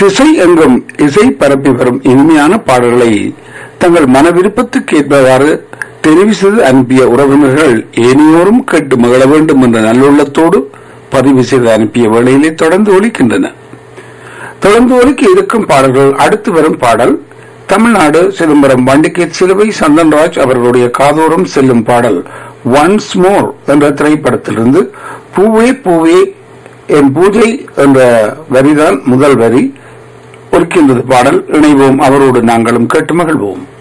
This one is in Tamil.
திசை எங்கும் இசை பரப்பி வரும் இனிமையான பாடல்களை தங்கள் மன விருப்பத்துக்கு ஏற்பவாறு தெரிவு செய்து அனுப்பிய உறவினர்கள் ஏனையோரும் கேட்டு மகிழ வேண்டும் என்ற நல்லுள்ளத்தோடு பதிவு செய்து அனுப்பிய வேளையிலே தொடர்ந்து ஒலிக்கின்றன தொடர்ந்து ஒலிக்க இருக்கும் பாடல்கள் அடுத்து வரும் பாடல் தமிழ்நாடு சிதம்பரம் வண்டிகேட் சிலுவை சந்தன்ராஜ் அவர்களுடைய காதோரம் செல்லும் பாடல் ஒன்ஸ் மோர் என்ற திரைப்படத்திலிருந்து பூவே பூவே என் பூஜை என்ற வரிதான் முதல் வரி ஒலிக்கின்றது பாடல் இணைவோம் அவரோடு நாங்களும் கேட்டு மகிழ்வோம்